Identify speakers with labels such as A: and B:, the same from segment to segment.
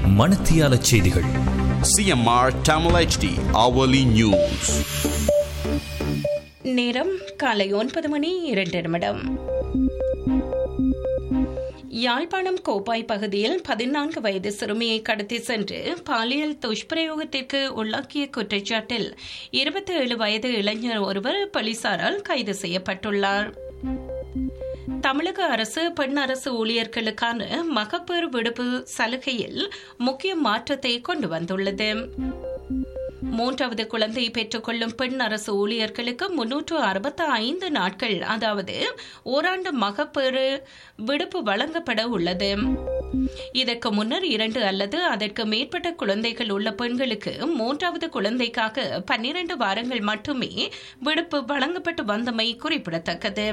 A: மணத்தியால செய்திகள்
B: CMR Tamil HD hourly news.
C: நேரம் காலை ஒன்பது மணி இரண்டு நிமிடம் யாழ்ப்பாணம் கோப்பாய் பகுதியில் பதினான்கு வயது சிறுமியை கடத்தி சென்று பாலியல் துஷ்பிரயோகத்திற்கு உள்ளாக்கிய குற்றச்சாட்டில் இருபத்தி ஏழு வயது இளைஞர் ஒருவர் போலீசாரால் கைது செய்யப்பட்டுள்ளார் தமிழக அரசு பெண் அரசு ஊழியர்களுக்கான மகப்பேறு விடுப்பு சலுகையில் முக்கிய மாற்றத்தை கொண்டு வந்துள்ளது மூன்றாவது குழந்தை பெற்றுக்கொள்ளும் பெண் அரசு ஊழியர்களுக்கு முன்னூற்று அறுபத்தி ஐந்து நாட்கள் அதாவது ஓராண்டு மகப்பேறு விடுப்பு வழங்கப்பட உள்ளது இதற்கு முன்னர் இரண்டு அல்லது அதற்கு மேற்பட்ட குழந்தைகள் உள்ள பெண்களுக்கு மூன்றாவது குழந்தைக்காக பன்னிரண்டு வாரங்கள் மட்டுமே விடுப்பு வழங்கப்பட்டு வந்தமை குறிப்பிடத்தக்கது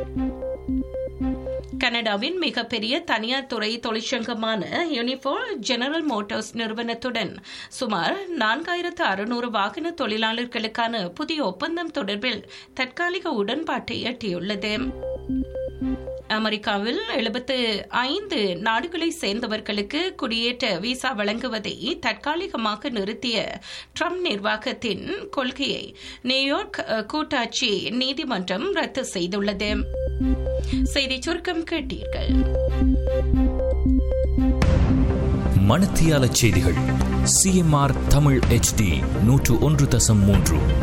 C: கனடாவின் மிகப்பெரிய தனியார் துறை தொழிற்சங்கமான யூனிஃபோர் ஜெனரல் மோட்டார்ஸ் நிறுவனத்துடன் சுமார் நான்காயிரத்து அறுநூறு வாகன தொழிலாளர்களுக்கான புதிய ஒப்பந்தம் தொடர்பில் தற்காலிக உடன்பாட்டை எட்டியுள்ளது அமெரிக்காவில் எழுபத்து ஐந்து நாடுகளை சேர்ந்தவர்களுக்கு குடியேற்ற விசா வழங்குவதை தற்காலிகமாக நிறுத்திய ட்ரம்ப் நிர்வாகத்தின் கொள்கையை நியூயார்க் கூட்டாட்சி நீதிமன்றம் ரத்து செய்துள்ளது செய்தி சுருக்கம் கேட்டீர்கள்
A: மணத்தியால செய்திகள் சிஎம்ஆர் தமிழ் HD நூற்று ஒன்று தசம் மூன்று